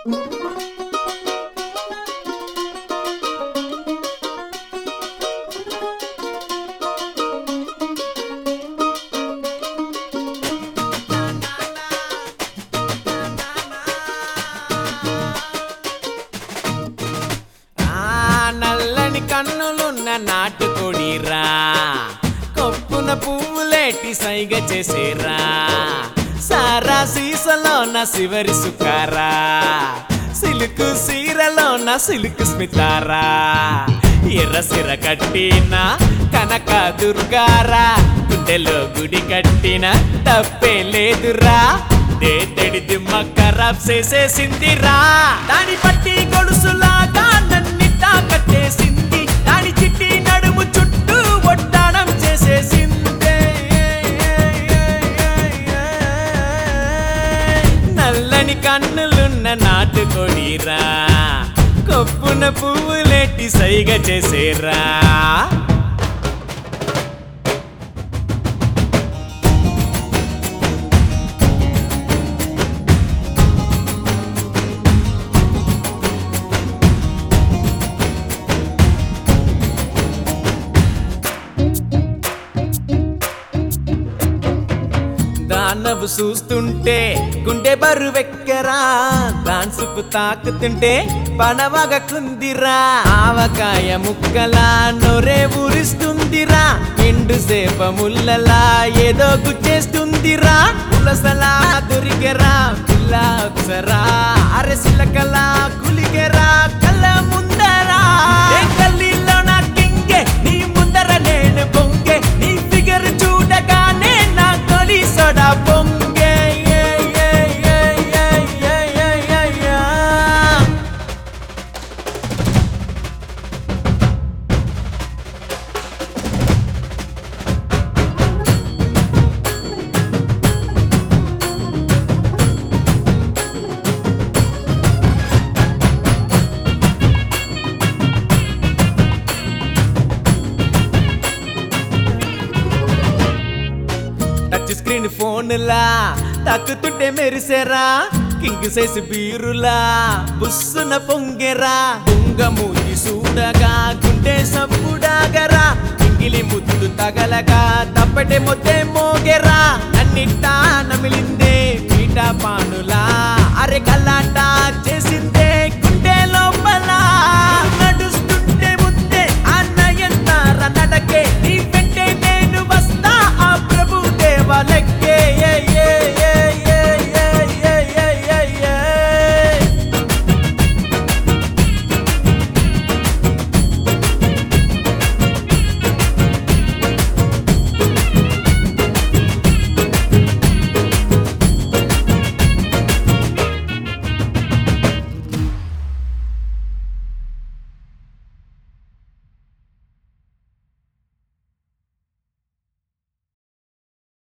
ఆ నల్లని కన్నులున్న నాటుకోడిరా కొప్పున పువ్వులేటి సైగ చేసేరా సారా సీసలో నా శివరి సుకారా సిలుకు సీరలో నా సిలుకు స్మితారా ఎర్ర సిర కట్టిన కనక దుర్గారా గుండెలో గుడి కట్టిన తప్పే లేదురా దేతడి దిమ్మ ఖరాబ్ చేసేసిందిరా దాని పట్టి గొలుసులాగా నన్నిట్టా కట్టేసింది దాని చిట్టి నడుము చుట్టూ ఒట్టాడం చేసేసిందే నల్లని కన్నులున్న నాటుకొడిరా కొప్పున పువ్వులెట్టి సైగ చేసేరా దానవు చూస్తుంటే గుండె బరువెక్కరా దాన్సుకు తాకుతుంటే పనవగ కుందిరా ఆవకాయ ముక్కలా నొరే ఊరిస్తుందిరా ఎండు సేప ముల్లలా ఏదో గుచ్చేస్తుందిరా పులసలా దొరికెరా పిల్ల అప్సరా అరసిలకలా కులికెరా కళ్ళ ముందరా ఏ గల్లీలో నా కింగే నీ ముందర నేను బొంగే నీ ఫిగర్ చూడగానే నా తొలి సొడా పొంగే ఏ, ఏ, ఏ, ఏ, ఏ, ఏ, ఏ, ఏ. టచ్ స్క్రీన్ ఫోన్లా తక్కుతుంటే మెరిసేరా కింగ్ సైజ్ బీరులా బుస్సున పొంగెరా బుంగ మూతి సూడగా గుండె సప్పుడాగరా ఇంగిలి ముద్దు తగలగా తప్పటి మొత్తే మోగెరా నన్నిట్టా